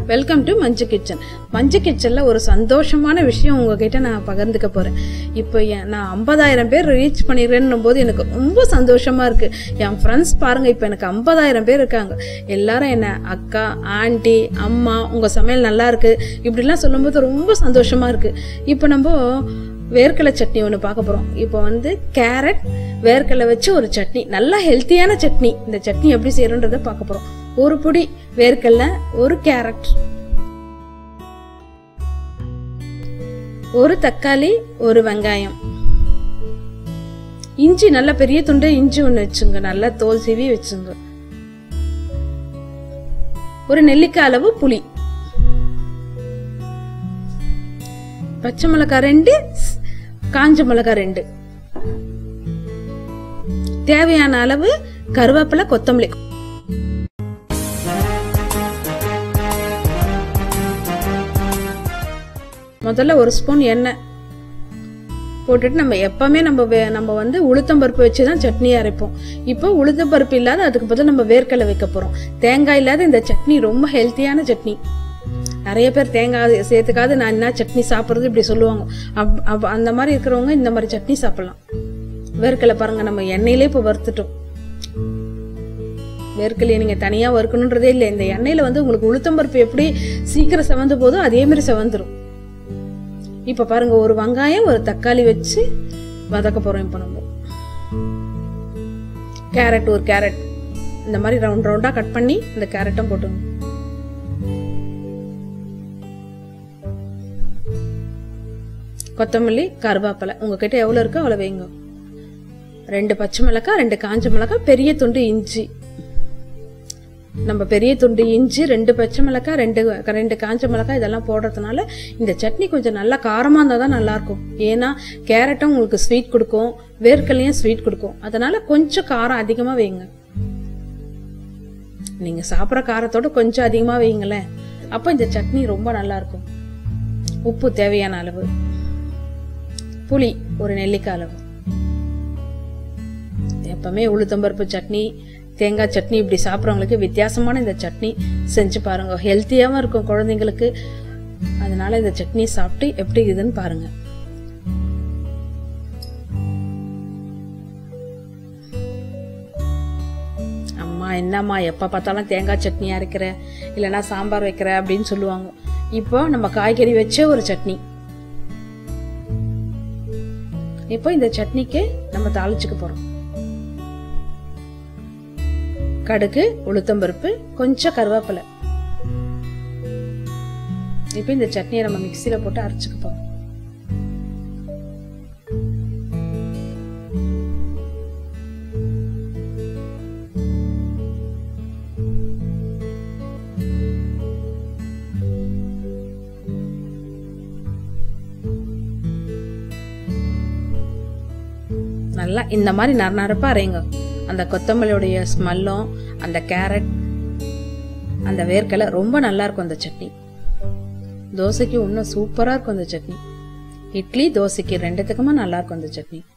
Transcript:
welcome to Manju kitchen Manju கிச்சனில் ஒரு சந்தோஷமான விஷயம் உங்ககிட்ட நான் பகிர்ந்துக்க போகிறேன் இப்போ என் நான் ஐம்பதாயிரம் பேர் ரீச் பண்ணிடுறேன்னும் போது எனக்கு ரொம்ப சந்தோஷமாக இருக்குது என் ஃப்ரெண்ட்ஸ் பாருங்கள் இப்போ எனக்கு ஐம்பதாயிரம் பேர் இருக்காங்க எல்லாரும் என்ன அக்கா ஆண்டி அம்மா உங்கள் சமையல் நல்லா இருக்கு இப்படிலாம் சொல்லும்போது ரொம்ப சந்தோஷமாக இருக்குது இப்போ நம்ம வேர்க்கடலை சட்னி ஒன்று பார்க்க போகிறோம் இப்போ வந்து கேரட் வேர்க்கடலை வச்சு ஒரு சட்னி நல்லா ஹெல்த்தியான சட்னி இந்த சட்னி எப்படி செய்யறோன்றதை பார்க்க போகிறோம் ஒரு பொடி வேர்க்கடலை ஒரு கேரட் ஒரு தக்காளி ஒரு வெங்காயம் இஞ்சி நல்ல பெரிய துண்டு இஞ்சி ஒன்று வச்சுங்க நல்லா தோல் சீவி வச்சுங்க ஒரு நெல்லிக்காய் அளவு புளி பச்சை மிளகாய் ரெண்டு ஸ்- காஞ்ச மிளகாய் ரெண்டு தேவையான அளவு கருவேப்பிலை கொத்தமல்லி முதல்ல ஒரு ஸ்பூன் எண்ணெய் போட்டுட்டு நம்ம எப்பவுமே நம்ம வே- நம்ம வந்து உளுத்தம்பருப்பு வச்சு தான் சட்னி அரைப்போம் இப்போ உளுத்தம்பருப்பு இல்லாத அதுக்கு பதில் நம்ம வேர்க்கடலை வைக்க போறோம் தேங்காய் இல்லாத இந்த சட்னி ரொம்ப ஹெல்த்தியான சட்னி நிறைய பேர் தேங்காய் சேர்த்துக்காது நான் என்ன சட்னி சாப்பிட்றது இப்படி சொல்லுவாங்க அப் அப் அந்த மாதிரி இருக்கிறவங்க இந்த மாதிரி சட்னி சாப்பிடலாம் வேர்க்கடலை பாருங்க நம்ம எண்ணெயிலே இப்போ வறுத்துட்டோம் வேர்க்கடலையை நீங்க தனியா வறுக்கணுன்றதே இல்லை இந்த எண்ணெயில வந்து உங்களுக்கு உளுத்தம்பருப்பு எப்படி சீக்கிரம் செவந்து போதோ அதே மாதிரி செவந்துரும் இப்ப பாருங்க ஒரு வெங்காயம் ஒரு தக்காளி வச்சு வதக்க போறோம் இப்ப நம்ம கேரட் ஒரு கேரட் இந்த மாதிரி ரவுண்ட் ரவுண்டா கட் பண்ணி இந்த கேரட்டும் போட்டுங்க கொத்தமல்லி கருவேப்பிலை உங்ககிட்ட எவ்வளவு இருக்கோ அவ்வளவு வைங்க ரெண்டு பச்சை மிளகாய் ரெண்டு காஞ்ச மிளகாய் பெரிய துண்டு இஞ்சி நம்ம பெரிய துண்டு இஞ்சி ரெண்டு பச்சை மிளகாய் ரெண்டு ரெண்டு காஞ்ச மிளகாய் இதெல்லாம் போடுறதுனால இந்த சட்னி கொஞ்சம் நல்லா காரமாக இருந்தால் தான் நல்லா இருக்கும் ஏன்னா கேரட்டும் உங்களுக்கு ஸ்வீட் கொடுக்கும் வேர்க்கடலையும் ஸ்வீட் கொடுக்கும் அதனால கொஞ்சம் காரம் அதிகமாக வைங்க நீங்கள் சாப்பிட்ற காரத்தோட கொஞ்சம் அதிகமாக வைங்களேன் அப்போ இந்த சட்னி ரொம்ப நல்லா இருக்கும் உப்பு தேவையான அளவு புளி ஒரு நெல்லிக்காய் அளவு எப்பவுமே உளுத்தம்பருப்பு சட்னி தேங்காய் சட்னி இப்படி சாப்பிட்றவங்களுக்கு வித்தியாசமான இந்த சட்னி செஞ்சு பாருங்க ஹெல்த்தியாகவும் இருக்கும் குழந்தைங்களுக்கு அதனால இந்த சட்னி சாப்பிட்டு எப்படி இருக்குதுன்னு பாருங்க அம்மா என்னம்மா எப்போ பார்த்தாலும் தேங்காய் சட்னி அரைக்கிற இல்லைன்னா சாம்பார் வைக்கிற அப்படின்னு சொல்லுவாங்க இப்போ நம்ம காய்கறி வச்ச ஒரு சட்னி இப்போ இந்த சட்னிக்கு நம்ம தாளிச்சுக்க போறோம் கடுகு உளுத்தம்பருப்பு கொஞ்சம் கருவேப்பிலை இப்போ இந்த சட்னியை நம்ம மிக்சியில போட்டு அரைச்சுக்க போறோம் நல்லா இந்த மாதிரி நர நரப்பா அரைங்க அந்த கொத்தமல்லியோடைய ஸ்மெல்லும் அந்த கேரட் அந்த வேர்க்கடலை ரொம்ப நல்லா இருக்கும் அந்த சட்னி தோசைக்கு இன்னும் சூப்பரா இருக்கும் அந்த சட்னி இட்லி தோசைக்கு ரெண்டுத்துக்குமே நல்லா இருக்கும் அந்த சட்னி